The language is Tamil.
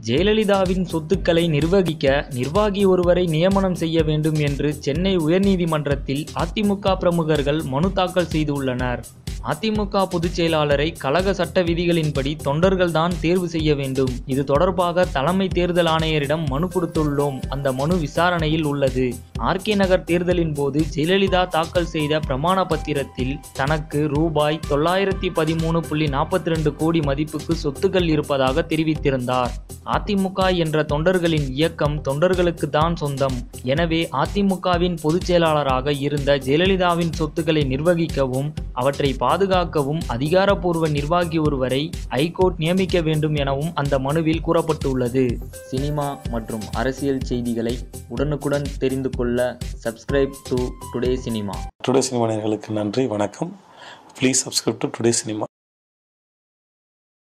ஜெயலலிதாவின் சொத்துக்களை நிர்வகிக்க நிர்வாகி ஒருவரை நியமனம் செய்ய வேண்டும் என்று சென்னை உயர்நீதிமன்றத்தில் அதிமுக பிரமுகர்கள் மனு தாக்கல் செய்துள்ளனர் அதிமுக பொதுச் செயலாளரை கழக சட்ட விதிகளின்படி தொண்டர்கள்தான் தேர்வு செய்ய வேண்டும் இது தொடர்பாக தலைமை தேர்தல் ஆணையரிடம் மனு கொடுத்துள்ளோம் அந்த மனு விசாரணையில் உள்ளது ஆர்கே நகர் தேர்தலின் போது ஜெயலலிதா தாக்கல் செய்த பிரமாண பத்திரத்தில் தனக்கு ரூபாய் தொள்ளாயிரத்தி பதிமூணு புள்ளி நாற்பத்தி ரெண்டு கோடி மதிப்புக்கு சொத்துக்கள் இருப்பதாக தெரிவித்திருந்தார் அதிமுக என்ற தொண்டர்களின் இயக்கம் தொண்டர்களுக்கு தான் சொந்தம் எனவே அதிமுகவின் பொதுச் செயலாளராக இருந்த ஜெயலலிதாவின் சொத்துக்களை நிர்வகிக்கவும் அவற்றை பாதுகாக்கவும் அதிகாரப்பூர்வ நிர்வாகி ஒருவரை ஐகோர்ட் நியமிக்க வேண்டும் எனவும் அந்த மனுவில் கூறப்பட்டுள்ளது சினிமா மற்றும் அரசியல் செய்திகளை உடனுக்குடன் தெரிந்து கொள்ள subscribe to Today Cinema Today Cinema நேயர்களுக்கு நன்றி வணக்கம் please subscribe to Today cinema